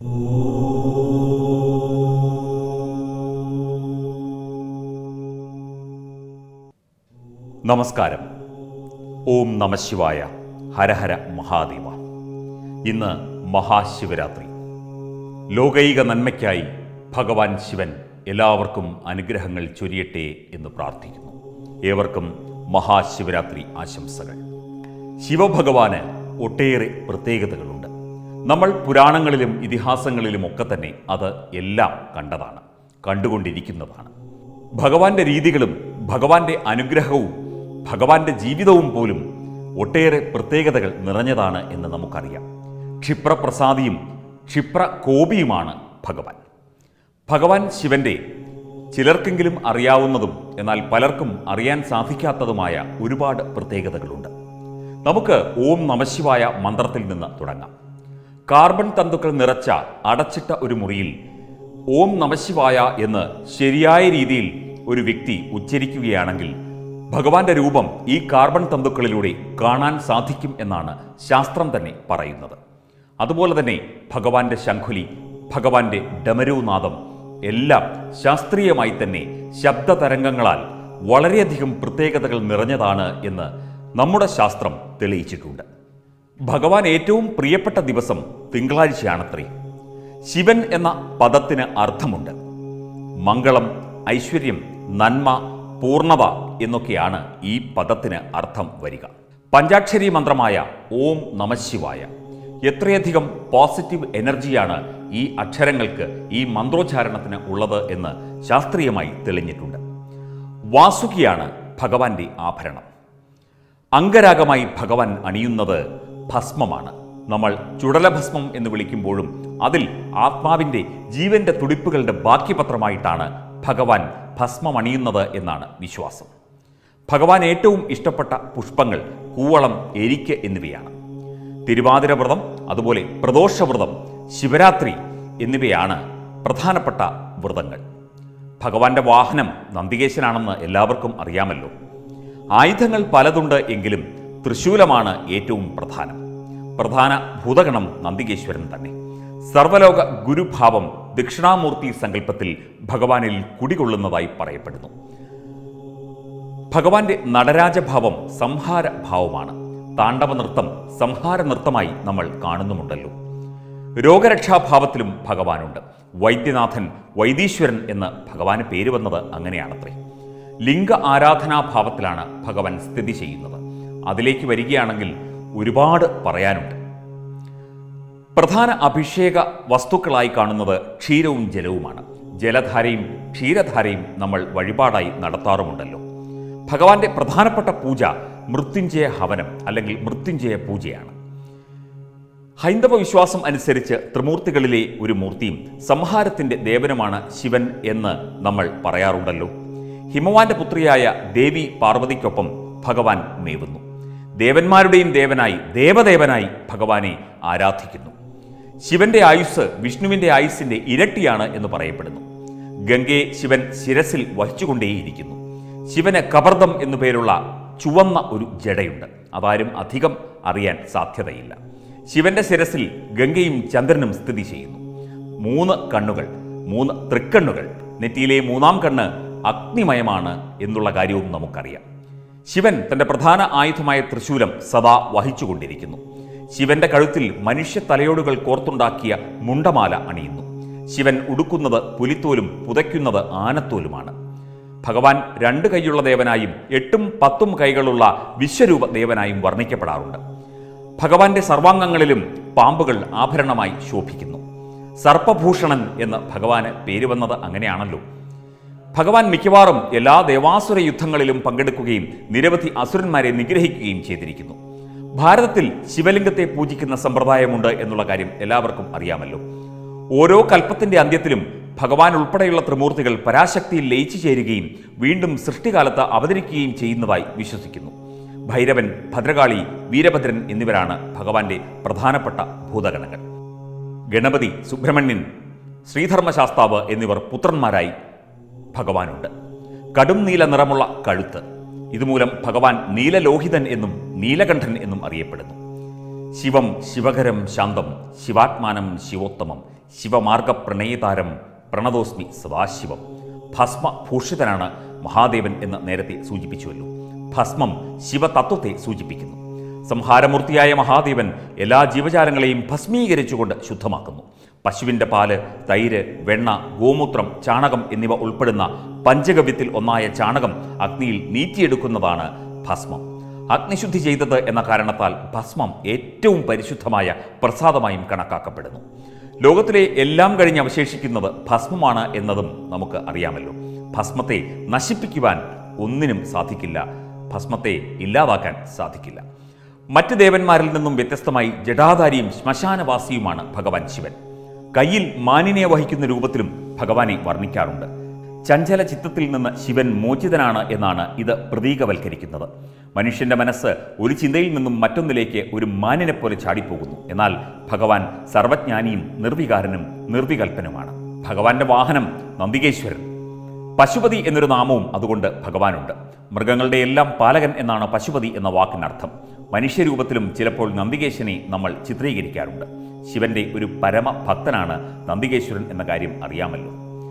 നമസ്കാരം ഓം നമശിവായ ഹരഹര മഹാദേവ ഇന്ന് മഹാശിവരാത്രി ലോകൈക നന്മയ്ക്കായി ഭഗവാൻ ശിവൻ എല്ലാവർക്കും അനുഗ്രഹങ്ങൾ ചൊരിയട്ടെ എന്ന് പ്രാർത്ഥിക്കുന്നു ഏവർക്കും മഹാശിവരാത്രി ആശംസകൾ ശിവഭഗവാന് ഒട്ടേറെ പ്രത്യേകതകളുണ്ട് നമ്മൾ പുരാണങ്ങളിലും ഇതിഹാസങ്ങളിലും ഒക്കെ തന്നെ അത് എല്ലാം കണ്ടതാണ് കണ്ടുകൊണ്ടിരിക്കുന്നതാണ് ഭഗവാന്റെ രീതികളും ഭഗവാന്റെ അനുഗ്രഹവും ഭഗവാന്റെ ജീവിതവും പോലും ഒട്ടേറെ പ്രത്യേകതകൾ നിറഞ്ഞതാണ് എന്ന് നമുക്കറിയാം ക്ഷിപ്രപ്രസാദിയും ക്ഷിപ്രകോപിയുമാണ് ഭഗവാൻ ഭഗവാൻ ശിവന്റെ ചിലർക്കെങ്കിലും അറിയാവുന്നതും എന്നാൽ പലർക്കും അറിയാൻ സാധിക്കാത്തതുമായ ഒരുപാട് പ്രത്യേകതകളുണ്ട് നമുക്ക് ഓം നമശിവായ മന്ത്രത്തിൽ നിന്ന് തുടങ്ങാം കാർബൺ തന്തുക്കൾ നിറച്ച അടച്ചിട്ട ഒരു മുറിയിൽ ഓം നമശിവായ എന്ന് ശരിയായ രീതിയിൽ ഒരു വ്യക്തി ഉച്ചരിക്കുകയാണെങ്കിൽ ഭഗവാന്റെ രൂപം ഈ കാർബൺ തന്തുക്കളിലൂടെ കാണാൻ സാധിക്കും എന്നാണ് ശാസ്ത്രം തന്നെ പറയുന്നത് അതുപോലെ തന്നെ ഭഗവാന്റെ ശംഖുലി ഭഗവാന്റെ ഡമരൂനാദം എല്ലാം ശാസ്ത്രീയമായി തന്നെ ശബ്ദതരംഗങ്ങളാൽ വളരെയധികം പ്രത്യേകതകൾ നിറഞ്ഞതാണ് എന്ന് നമ്മുടെ ശാസ്ത്രം തെളിയിച്ചിട്ടുണ്ട് ഭഗവാൻ ഏറ്റവും പ്രിയപ്പെട്ട ദിവസം തിങ്കളാഴ്ചയാണത്രേ ശിവൻ എന്ന പദത്തിന് അർത്ഥമുണ്ട് മംഗളം ഐശ്വര്യം നന്മ പൂർണ്ണത എന്നൊക്കെയാണ് ഈ പദത്തിന് അർത്ഥം വരിക പഞ്ചാക്ഷരി മന്ത്രമായ ഓം നമശിവായ എത്രയധികം പോസിറ്റീവ് എനർജിയാണ് ഈ അക്ഷരങ്ങൾക്ക് ഈ മന്ത്രോച്ചാരണത്തിന് ഉള്ളത് എന്ന് ശാസ്ത്രീയമായി തെളിഞ്ഞിട്ടുണ്ട് വാസുകിയാണ് ഭഗവാന്റെ ആഭരണം അംഗരാഗമായി ഭഗവാൻ അണിയുന്നത് ഭസ്മമാണ് നമ്മൾ ചുടലഭസ്മം എന്ന് വിളിക്കുമ്പോഴും അതിൽ ആത്മാവിൻ്റെ ജീവന്റെ തുടിപ്പുകളുടെ ബാക്കിപത്രമായിട്ടാണ് ഭഗവാൻ ഭസ്മം അണിയുന്നത് എന്നാണ് വിശ്വാസം ഭഗവാൻ ഏറ്റവും ഇഷ്ടപ്പെട്ട പുഷ്പങ്ങൾ കൂവളം എരിക്ക് എന്നിവയാണ് തിരുവാതിര വ്രതം അതുപോലെ പ്രദോഷവ്രതം ശിവരാത്രി എന്നിവയാണ് പ്രധാനപ്പെട്ട വ്രതങ്ങൾ ഭഗവാന്റെ വാഹനം നന്ദികേശനാണെന്ന് എല്ലാവർക്കും അറിയാമല്ലോ ആയുധങ്ങൾ പലതുണ്ട് എങ്കിലും തൃശൂലമാണ് ഏറ്റവും പ്രധാനം പ്രധാന ഭൂതഗണം നന്ദികേശ്വരൻ തന്നെ സർവലോക ഗുരുഭാവം ദക്ഷിണാമൂർത്തി സങ്കല്പത്തിൽ ഭഗവാനിൽ കുടികൊള്ളുന്നതായി പറയപ്പെടുന്നു ഭഗവാന്റെ നടരാജഭാവം സംഹാര ഭാവമാണ് താണ്ഡവ നൃത്തം സംഹാര നൃത്തമായി നമ്മൾ കാണുന്നുമുണ്ടല്ലോ രോഗരക്ഷാഭാവത്തിലും ഭഗവാനുണ്ട് വൈദ്യനാഥൻ വൈദീശ്വരൻ എന്ന് ഭഗവാന് പേര് വന്നത് അങ്ങനെയാണത്രേ ലിംഗ ആരാധനാഭാവത്തിലാണ് ഭഗവാൻ സ്ഥിതി ചെയ്യുന്നത് അതിലേക്ക് വരികയാണെങ്കിൽ ഒരുപാട് പറയാനുണ്ട് പ്രധാന അഭിഷേക വസ്തുക്കളായി കാണുന്നത് ക്ഷീരവും ജലവുമാണ് ജലധാരയും ക്ഷീരധാരയും നമ്മൾ വഴിപാടായി നടത്താറുമുണ്ടല്ലോ ഭഗവാന്റെ പ്രധാനപ്പെട്ട പൂജ മൃത്യുഞ്ജയ ഹവനം അല്ലെങ്കിൽ മൃത്യുഞ്ജയ പൂജയാണ് ഹൈന്ദവ വിശ്വാസം അനുസരിച്ച് ത്രിമൂർത്തികളിലെ ഒരു മൂർത്തിയും സംഹാരത്തിന്റെ ദേവനുമാണ് ശിവൻ എന്ന് നമ്മൾ പറയാറുണ്ടല്ലോ ഹിമവാന്റെ പുത്രിയായ ദേവി പാർവതിക്കൊപ്പം ഭഗവാൻ മേവുന്നു ദേവന്മാരുടെയും ദേവനായി ദേവദേവനായി ഭഗവാനെ ആരാധിക്കുന്നു ശിവന്റെ ആയുസ് വിഷ്ണുവിന്റെ ആയുസ്സിന്റെ ഇരട്ടിയാണ് എന്ന് പറയപ്പെടുന്നു ഗംഗയെ ശിവൻ ശിരസിൽ വഹിച്ചുകൊണ്ടേയിരിക്കുന്നു ശിവന് കബർദം എന്നു പേരുള്ള ചുവന്ന ഒരു ജടയുണ്ട് അതാരും അധികം അറിയാൻ സാധ്യതയില്ല ശിവന്റെ ശിരസിൽ ഗംഗയും ചന്ദ്രനും സ്ഥിതി ചെയ്യുന്നു മൂന്ന് കണ്ണുകൾ മൂന്ന് തൃക്കണ്ണുകൾ നെറ്റിയിലെ മൂന്നാം കണ്ണ് അഗ്നിമയമാണ് എന്നുള്ള കാര്യവും നമുക്കറിയാം ശിവൻ തന്റെ പ്രധാന ആയുധമായ തൃശൂലം സദാ വഹിച്ചുകൊണ്ടിരിക്കുന്നു ശിവന്റെ കഴുത്തിൽ മനുഷ്യ തലയോടുകൾ കോർത്തുണ്ടാക്കിയ മുണ്ടമാല അണിയുന്നു ശിവൻ ഉടുക്കുന്നത് പുലിത്തോലും പുതയ്ക്കുന്നത് ആനത്തോലുമാണ് ഭഗവാൻ രണ്ട് കൈയുള്ള ദേവനായും എട്ടും പത്തും കൈകളുള്ള വിശ്വരൂപ ദേവനായും വർണ്ണിക്കപ്പെടാറുണ്ട് ഭഗവാന്റെ സർവാംഗങ്ങളിലും പാമ്പുകൾ ആഭരണമായി ശോഭിക്കുന്നു സർപ്പഭൂഷണൻ എന്ന് ഭഗവാന് പേര് വന്നത് അങ്ങനെയാണല്ലോ ഭഗവാൻ മിക്കവാറും എല്ലാ ദേവാസുര യുദ്ധങ്ങളിലും പങ്കെടുക്കുകയും നിരവധി അസുരന്മാരെ നിഗ്രഹിക്കുകയും ചെയ്തിരിക്കുന്നു ഭാരതത്തിൽ ശിവലിംഗത്തെ പൂജിക്കുന്ന സമ്പ്രദായമുണ്ട് എന്നുള്ള കാര്യം എല്ലാവർക്കും അറിയാമല്ലോ ഓരോ കൽപ്പത്തിന്റെ അന്ത്യത്തിലും ഭഗവാൻ ഉൾപ്പെടെയുള്ള ത്രിമൂർത്തികൾ പരാശക്തിയിൽ ലയിച്ചു ചേരുകയും വീണ്ടും സൃഷ്ടികാലത്ത് അവതരിക്കുകയും ചെയ്യുന്നതായി വിശ്വസിക്കുന്നു ഭൈരവൻ ഭദ്രകാളി വീരഭദ്രൻ എന്നിവരാണ് ഭഗവാന്റെ പ്രധാനപ്പെട്ട ഭൂതഗണങ്ങൾ ഗണപതി സുബ്രഹ്മണ്യൻ ശ്രീധർമ്മശാസ്താവ് എന്നിവർ പുത്രന്മാരായി ഭഗവാനുണ്ട് കടും നീല നിറമുള്ള കഴുത്ത് ഇതുമൂലം ഭഗവാൻ നീലലോഹിതൻ എന്നും നീലകണ്ഠൻ എന്നും അറിയപ്പെടുന്നു ശിവം ശിവകരം ശാന്തം ശിവാത്മാനം ശിവോത്തമം ശിവമാർഗ പ്രണയതാരം പ്രണതോസ്മി സദാശിവം ഭസ്മഭൂഷിതനാണ് മഹാദേവൻ എന്ന് നേരത്തെ സൂചിപ്പിച്ചുവല്ലോ ഭസ്മം ശിവതത്വത്തെ സൂചിപ്പിക്കുന്നു സംഹാരമൂർത്തിയായ മഹാദേവൻ എല്ലാ ജീവജാലങ്ങളെയും ഭസ്മീകരിച്ചുകൊണ്ട് ശുദ്ധമാക്കുന്നു പശുവിൻ്റെ പാല് തൈര് വെണ്ണ ഗോമൂത്രം ചാണകം എന്നിവ ഉൾപ്പെടുന്ന പഞ്ചഗവ്യത്തിൽ ഒന്നായ ചാണകം അഗ്നിയിൽ നീറ്റിയെടുക്കുന്നതാണ് ഭസ്മം അഗ്നിശുദ്ധി ചെയ്തത് എന്ന കാരണത്താൽ ഭസ്മം ഏറ്റവും പരിശുദ്ധമായ പ്രസാദമായും കണക്കാക്കപ്പെടുന്നു ലോകത്തിലെ എല്ലാം കഴിഞ്ഞ് അവശേഷിക്കുന്നത് ഭസ്മമാണ് എന്നതും നമുക്ക് അറിയാമല്ലോ ഭസ്മത്തെ നശിപ്പിക്കുവാൻ ഒന്നിനും സാധിക്കില്ല ഭസ്മത്തെ ഇല്ലാതാക്കാൻ സാധിക്കില്ല മറ്റ് ദേവന്മാരിൽ നിന്നും വ്യത്യസ്തമായി ജടാധാരിയും ശ്മശാനവാസിയുമാണ് ഭഗവാൻ ശിവൻ കയ്യിൽ മാനിനെ വഹിക്കുന്ന രൂപത്തിലും ഭഗവാനെ വർണ്ണിക്കാറുണ്ട് ചഞ്ചല ചിത്തത്തിൽ നിന്ന് ശിവൻ മോചിതനാണ് എന്നാണ് ഇത് പ്രതീകവൽക്കരിക്കുന്നത് മനുഷ്യന്റെ മനസ്സ് ഒരു ചിന്തയിൽ നിന്നും മറ്റൊന്നിലേക്ക് ഒരു മാനിനെ പോലെ ചാടിപ്പോകുന്നു എന്നാൽ ഭഗവാൻ സർവജ്ഞാനിയും നിർവികാരനും നിർവികൽപ്പനുമാണ് ഭഗവാന്റെ വാഹനം നന്ദികേശ്വരൻ പശുപതി എന്നൊരു നാമവും അതുകൊണ്ട് ഭഗവാനുണ്ട് മൃഗങ്ങളുടെ എല്ലാം പാലകൻ എന്നാണ് പശുപതി എന്ന വാക്കിനർത്ഥം മനുഷ്യരൂപത്തിലും ചിലപ്പോൾ നന്ദികേശനെ നമ്മൾ ചിത്രീകരിക്കാറുണ്ട് ശിവന്റെ ഒരു പരമ ഭക്തനാണ് നന്ദികേശ്വരൻ എന്ന കാര്യം അറിയാമല്ലോ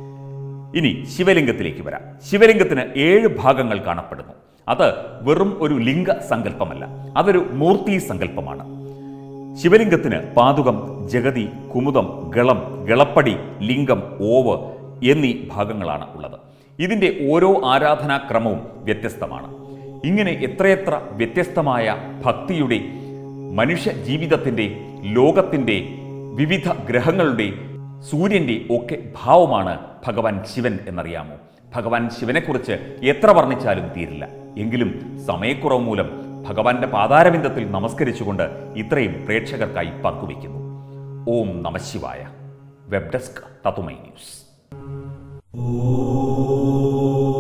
ഇനി ശിവലിംഗത്തിലേക്ക് വരാം ശിവലിംഗത്തിന് ഏഴ് ഭാഗങ്ങൾ കാണപ്പെടുന്നു അത് വെറും ഒരു ലിംഗ സങ്കല്പമല്ല അതൊരു മൂർത്തി സങ്കല്പമാണ് ശിവലിംഗത്തിന് പാതുകം ജഗതി കുമുദം ഗളം ഗളപ്പടി ലിംഗം ഓവ് എന്നീ ഭാഗങ്ങളാണ് ഉള്ളത് ഇതിൻ്റെ ഓരോ ആരാധനാക്രമവും വ്യത്യസ്തമാണ് ഇങ്ങനെ എത്രയെത്ര വ്യത്യസ്തമായ ഭക്തിയുടെ മനുഷ്യ ജീവിതത്തിൻ്റെ ലോകത്തിൻ്റെ വിവിധ ഗ്രഹങ്ങളുടെ സൂര്യൻ്റെ ഒക്കെ ഭാവമാണ് ഭഗവാൻ ശിവൻ എന്നറിയാമോ ഭഗവാൻ ശിവനെക്കുറിച്ച് എത്ര വർണ്ണിച്ചാലും തീരില്ല എങ്കിലും സമയക്കുറവ് മൂലം ഭഗവാന്റെ പാതാരവിന്ദത്തിൽ നമസ്കരിച്ചുകൊണ്ട് ഇത്രയും പ്രേക്ഷകർക്കായി പങ്കുവയ്ക്കുന്നു ഓം നമശിവായ വെബ് ഡെസ്ക് തത്തുമൈ ന്യൂസ്